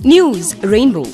News Rainbow.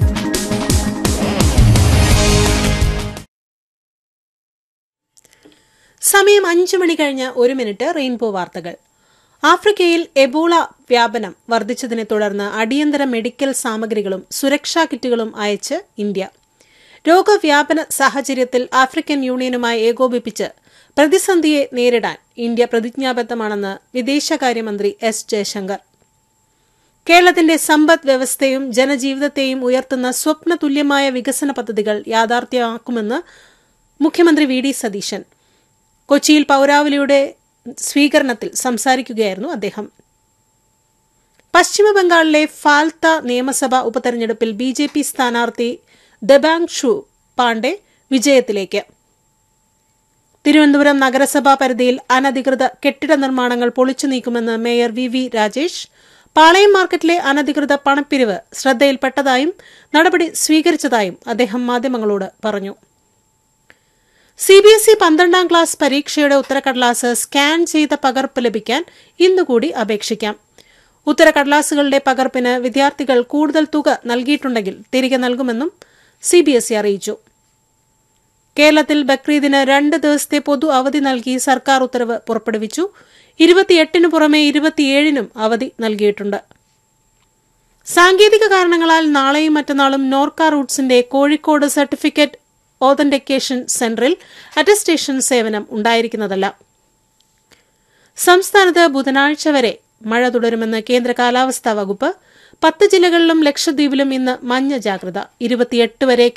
സമയം അഞ്ചു മണി കഴിഞ്ഞ് ഒരു മിനിറ്റ് റെയിൻബോ വാർത്തകൾ ആഫ്രിക്കയിൽ എബോള വ്യാപനം വർദ്ധിച്ചതിനെ തുടർന്ന് അടിയന്തര മെഡിക്കൽ സാമഗ്രികളും സുരക്ഷാ കിറ്റുകളും അയച്ച് ഇന്ത്യ രോഗവ്യാപന സാഹചര്യത്തിൽ ആഫ്രിക്കൻ യൂണിയനുമായി ഏകോപിപ്പിച്ച് പ്രതിസന്ധിയെ നേരിടാൻ ഇന്ത്യ പ്രതിജ്ഞാബദ്ധമാണെന്ന് വിദേശകാര്യമന്ത്രി എസ് ജയശങ്കർ കേരളത്തിന്റെ സമ്പദ് വ്യവസ്ഥയും ജനജീവിതത്തെയും ഉയർത്തുന്ന സ്വപ്നതുല്യമായ വികസന പദ്ധതികൾ യാഥാർത്ഥ്യമാക്കുമെന്ന് മുഖ്യമന്ത്രി വി ഡി സതീശൻ കൊച്ചിയിൽ പൌരാവലിയുടെ സ്വീകരണത്തിൽ സംസാരിക്കുകയായിരുന്നു അദ്ദേഹം പശ്ചിമബംഗാളിലെ ഫാൽത്ത നിയമസഭാ ഉപതെരഞ്ഞെടുപ്പിൽ ബി ജെ പി സ്ഥാനാർത്ഥി ദബാങ് ഷു പാണ്ഡെ വിജയത്തിലേക്ക് തിരുവനന്തപുരം നഗരസഭാ പരിധിയിൽ അനധികൃത കെട്ടിട നിർമ്മാണങ്ങൾ പൊളിച്ചു നീക്കുമെന്ന് mayor V V Rajesh Palayam മാർക്കറ്റിലെ അനധികൃത പണപ്പിരിവ് ശ്രദ്ധയിൽപ്പെട്ടതായും നടപടി സ്വീകരിച്ചതായും അദ്ദേഹം മാധ്യമങ്ങളോട് പറഞ്ഞു സി ബി എസ് ഇ പന്ത്രണ്ടാം ക്ലാസ് പരീക്ഷയുടെ ഉത്തരക്കടലാസ് സ്കാൻ ചെയ്ത പകർപ്പ് ലഭിക്കാൻ ഇന്നുകൂടി അപേക്ഷിക്കാം ഉത്തരക്കടലാസുകളുടെ പകർപ്പിന് വിദ്യാർത്ഥികൾ കൂടുതൽ തുക നൽകിയിട്ടുണ്ടെങ്കിൽ തിരികെ നൽകുമെന്നും സി ബി എസ് ഇ അറിയിച്ചു കേരളത്തിൽ ബക്രീദിന് രണ്ട് ദിവസത്തെ പൊതു അവധി നൽകി സർക്കാർ ഉത്തരവ് പുറപ്പെടുവിച്ചു ഇരുപത്തിയെട്ടിന് പുറമെ ഇരുപത്തിയേഴിനും അവധി നൽകിയിട്ടുണ്ട് സാങ്കേതിക കാരണങ്ങളാൽ നാളെയും മറ്റന്നാളും നോർക്ക റൂട്ട്സിന്റെ കോഴിക്കോട് സർട്ടിഫിക്കറ്റ് ഓതന്റിക്കേഷൻ സെന്ററിൽ അറ്റസ്റ്റേഷൻ സേവനം ഉണ്ടായിരിക്കുന്നതല്ല സംസ്ഥാനത്ത് ബുധനാഴ്ച വരെ മഴ തുടരുമെന്ന് കേന്ദ്ര കാലാവസ്ഥാ വകുപ്പ് പത്ത് ജില്ലകളിലും ലക്ഷദ്വീപിലും ഇന്ന് മഞ്ഞ ജാഗ്രത ഇരുപത്തിയെട്ട് വരെ